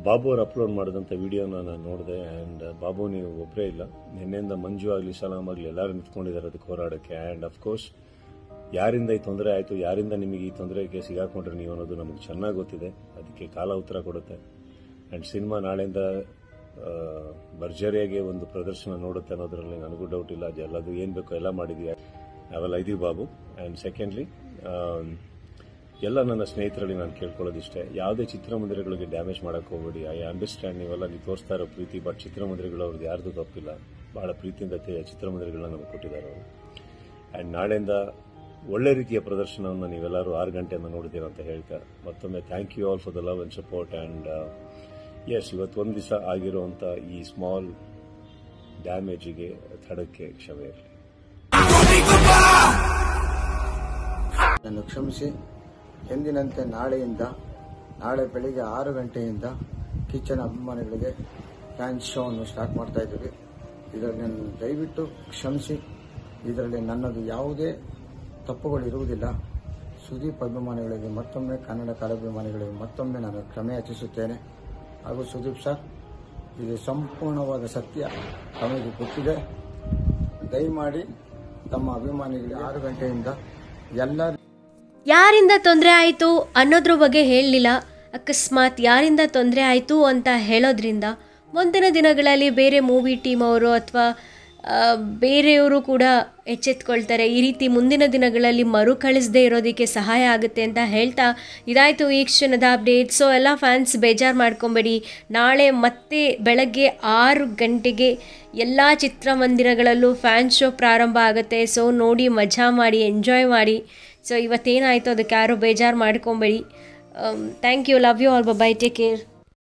ಬಾಬು ಅವ್ರು ಅಪ್ಲೋಡ್ ಮಾಡಿದಂಥ ವಿಡಿಯೋನ ನಾನು ನೋಡಿದೆ ಆ್ಯಂಡ್ ಬಾಬು ನೀವು ಒಬ್ಬರೇ ಇಲ್ಲ ನಿನ್ನೆಯಿಂದ ಮಂಜು ಆಗಲಿ ಸಲಾಮ್ ಆಗಲಿ ಎಲ್ಲರೂ ನಿಂತ್ಕೊಂಡಿದ್ದಾರೆ ಅದಕ್ಕೆ ಹೋರಾಡೋಕ್ಕೆ ಆ್ಯಂಡ್ ಅಫ್ಕೋರ್ಸ್ ಯಾರಿಂದ ಈ ತೊಂದರೆ ಆಯಿತು ಯಾರಿಂದ ನಿಮಗೆ ಈ ತೊಂದರೆಗೆ ಸಿಗಾಕೊಂಡ್ರೆ ನೀವು ಅನ್ನೋದು ನಮಗೆ ಚೆನ್ನಾಗಿ ಗೊತ್ತಿದೆ ಅದಕ್ಕೆ ಕಾಲ ಉತ್ತರ ಕೊಡುತ್ತೆ ಆ್ಯಂಡ್ ಸಿನಿಮಾ ನಾಳೆಯಿಂದ ಆ, ಭರ್ಜರಿಯಾಗಿ ಒಂದು ಪ್ರದರ್ಶನ ನೋಡುತ್ತೆ ಅನ್ನೋದ್ರಲ್ಲಿ ನನಗೂ ಡೌಟ್ ಇಲ್ಲ ಎಲ್ಲದು ಏನು ಬೇಕೋ ಎಲ್ಲ ಮಾಡಿದ್ವಿ ನಾವೆಲ್ಲ ಇದೀವಿ ಬಾಬು ಆ್ಯಂಡ್ ಸೆಕೆಂಡ್ಲಿ ಎಲ್ಲ ನನ್ನ ಸ್ನೇಹಿತರಲ್ಲಿ ನಾನು ಕೇಳ್ಕೊಳ್ಳೋದಿಷ್ಟೇ ಯಾವುದೇ ಚಿತ್ರಮಂದಿರಗಳಿಗೆ ಡ್ಯಾಮೇಜ್ ಮಾಡಕ್ಕೆ ಹೋಗ್ಬೇಡಿ ಐ ಅಂಡರ್ಸ್ಟ್ಯಾಂಡ್ ನೀವೆಲ್ಲ ನೀವು ತೋರಿಸ್ತಾ ಇರೋ ಪ್ರೀತಿ ಬಟ್ ಚಿತ್ರಮಂದಿರಗಳು ಅವ್ರದ್ದು ಯಾರ್ದು ತಪ್ಪಿಲ್ಲ ಬಹಳ ಪ್ರೀತಿಯಿಂದ ತೆ- ಚಿತ್ರಮಂದಿರಗಳನ್ನ ನಮಗೆ ಕೊಟ್ಟಿದ್ದಾರೆ ಅವರು ಆ್ಯಂಡ್ ನಾಳೆಯಿಂದ ಒಳ್ಳೆ ರೀತಿಯ ಪ್ರದರ್ಶನವನ್ನು ನೀವೆಲ್ಲರೂ ಆರು ಗಂಟೆಯಿಂದ ನೋಡ್ತೀರಾ ಅಂತ ಹೇಳ್ತಾ ಮತ್ತೊಮ್ಮೆ thank you all for the love and support and yes ಇವತ್ತು ಒಂದು ದಿವಸ ಆಗಿರುವಂಥ ಈ ಸ್ಮಾಲ್ ಡ್ಯಾಮೇಜಿಗೆ ತಡಕ್ಕೆ ಕ್ಷಮೆ ಇರಲಿ ನನ್ನ ಕ್ಷಮಿಸಿ ಎಂದಿನಂತೆ ನಾಳೆಯಿಂದ ನಾಳೆ ಬೆಳಿಗ್ಗೆ ಆರು ಗಂಟೆಯಿಂದ ಕಿಚನ್ ಅಭಿಮಾನಿಗಳಿಗೆ ಫ್ಯಾನ್ಸ್ ಶೋವನ್ನು ಸ್ಟಾರ್ಟ್ ಮಾಡ್ತಾ ಇದ್ದೀವಿ ಇದರಲ್ಲಿ ನನ್ನ ದಯವಿಟ್ಟು ಕ್ಷಮಿಸಿ ಇದರಲ್ಲಿ ನನ್ನದು ಯಾವುದೇ ತಪ್ಪುಗಳು ಇರುವುದಿಲ್ಲ ಸುದೀಪ್ ಅಭಿಮಾನಿಗಳಿಗೆ ಮತ್ತೊಮ್ಮೆ ಕನ್ನಡ ಕಲಾಭಿಮಾನಿಗಳಿಗೆ ಮತ್ತೊಮ್ಮೆ ನಾನು ಕ್ಷಮೆ ಯಾಚಿಸುತ್ತೇನೆ ಹಾಗೂ ಸುದೀಪ್ ಸರ್ ಇದು ಸಂಪೂರ್ಣವಾದ ಸತ್ಯ ತಮಗೆ ಗೊತ್ತಿದೆ ದಯಮಾಡಿ ತಮ್ಮ ಅಭಿಮಾನಿಗಳಿಗೆ ಆರು ಗಂಟೆಯಿಂದ ಎಲ್ಲ ಯಾರಿಂದ ತೊಂದರೆ ಆಯಿತು ಅನ್ನೋದ್ರ ಬಗ್ಗೆ ಹೇಳಲಿಲ್ಲ ಅಕಸ್ಮಾತ್ ಯಾರಿಂದ ತೊಂದರೆ ಆಯಿತು ಅಂತ ಹೇಳೋದ್ರಿಂದ ಮುಂದಿನ ದಿನಗಳಲ್ಲಿ ಬೇರೆ ಮೂವಿ ಟೀಮ್ ಅವರು ಅಥವಾ ಬೇರೆಯವರು ಕೂಡ ಎಚ್ಚೆತ್ಕೊಳ್ತಾರೆ ಈ ರೀತಿ ಮುಂದಿನ ದಿನಗಳಲ್ಲಿ ಮರುಕಳಿಸದೇ ಇರೋದಕ್ಕೆ ಸಹಾಯ ಆಗುತ್ತೆ ಅಂತ ಹೇಳ್ತಾ ಇದಾಯಿತು ಈ ಕ್ಷಣದ ಅಪ್ಡೇಟ್ ಸೊ ಎಲ್ಲ ಫ್ಯಾನ್ಸ್ ಬೇಜಾರು ಮಾಡ್ಕೊಬೇಡಿ ನಾಳೆ ಮತ್ತೆ ಬೆಳಗ್ಗೆ ಆರು ಗಂಟೆಗೆ ಎಲ್ಲ ಚಿತ್ರಮಂದಿರಗಳಲ್ಲೂ ಫ್ಯಾನ್ ಶೋ ಪ್ರಾರಂಭ ಆಗುತ್ತೆ ಸೊ ನೋಡಿ ಮಜಾ ಮಾಡಿ ಎಂಜಾಯ್ ಮಾಡಿ ಸೊ ಇವತ್ತೇನಾಯಿತು ಅದಕ್ಕೆ ಯಾರು ಬೇಜಾರು ಮಾಡ್ಕೊಬೇಡಿ thank you love you all bye take care